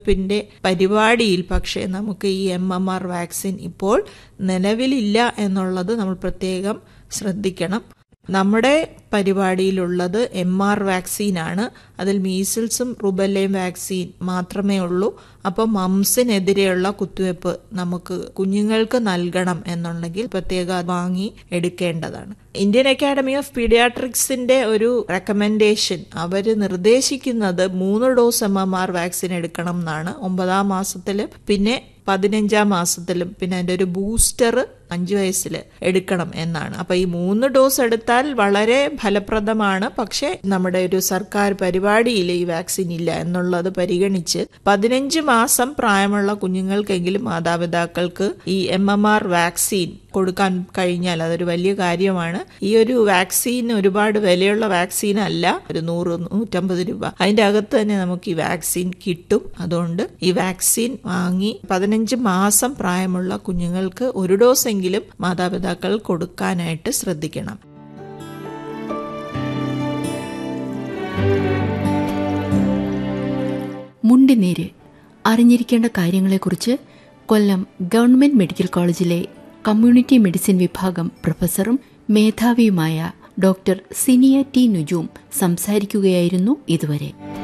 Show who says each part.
Speaker 1: പ്പിന്റെ പരിപാടിയിൽ പക്ഷേ നമുക്ക് ഈ എം എം ആർ വാക്സിൻ ഇപ്പോൾ നിലവിലില്ല എന്നുള്ളത് നമ്മൾ പ്രത്യേകം ശ്രദ്ധിക്കണം നമ്മുടെ പരിപാടിയിലുള്ളത് എം ആർ വാക്സിനാണ് അതിൽ മീസിൽസും റുബല്ലയും വാക്സിൻ മാത്രമേ ഉള്ളൂ അപ്പോൾ മംസിനെതിരെയുള്ള കുത്തിവയ്പ്പ് നമുക്ക് കുഞ്ഞുങ്ങൾക്ക് നൽകണം എന്നുണ്ടെങ്കിൽ പ്രത്യേക വാങ്ങി എടുക്കേണ്ടതാണ് ഇന്ത്യൻ അക്കാഡമി ഓഫ് പീഡിയാട്രിക്സിന്റെ ഒരു റെക്കമെൻഡേഷൻ അവർ നിർദ്ദേശിക്കുന്നത് മൂന്ന് dose M M R vaccine എടുക്കണം എന്നാണ് ഒമ്പതാം മാസത്തിൽ പിന്നെ പതിനഞ്ചാം മാസത്തിലും പിന്നെ അതിൻ്റെ ഒരു ബൂസ്റ്റർ അഞ്ച് വയസ്സിൽ എടുക്കണം എന്നാണ് അപ്പൊ ഈ മൂന്ന് ഡോസ് എടുത്താൽ വളരെ ഫലപ്രദമാണ് പക്ഷേ നമ്മുടെ ഒരു സർക്കാർ പരിപാടിയിൽ ഈ വാക്സിൻ ഇല്ല എന്നുള്ളത് പരിഗണിച്ച് പതിനഞ്ച് മാസം പ്രായമുള്ള കുഞ്ഞുങ്ങൾക്കെങ്കിലും മാതാപിതാക്കൾക്ക് ഈ എം എം ആർ വാക്സിൻ കൊടുക്കാൻ കഴിഞ്ഞാൽ അതൊരു വലിയ കാര്യമാണ് ഈ ഒരു വാക്സിൻ ഒരുപാട് വിലയുള്ള വാക്സിൻ അല്ല ഒരു നൂറ് നൂറ്റമ്പത് രൂപ അതിന്റെ അകത്ത് തന്നെ നമുക്ക് ഈ വാക്സിൻ കിട്ടും അതുകൊണ്ട് ഈ വാക്സിൻ വാങ്ങി പതിനഞ്ച് മാസം പ്രായമുള്ള കുഞ്ഞുങ്ങൾക്ക് ഒരു ഡോസ് എങ്കിലും മാതാപിതാക്കൾ കൊടുക്കാനായിട്ട് ശ്രദ്ധിക്കണം
Speaker 2: മുണ്ടിനീര് അറിഞ്ഞിരിക്കേണ്ട കാര്യങ്ങളെക്കുറിച്ച് കൊല്ലം ഗവൺമെന്റ് മെഡിക്കൽ കോളേജിലെ കമ്മ്യൂണിറ്റി മെഡിസിൻ വിഭാഗം പ്രൊഫസറും മേധാവിയുമായ ഡോക്ടർ സിനിയ ടി നുജൂം സംസാരിക്കുകയായിരുന്നു ഇതുവരെ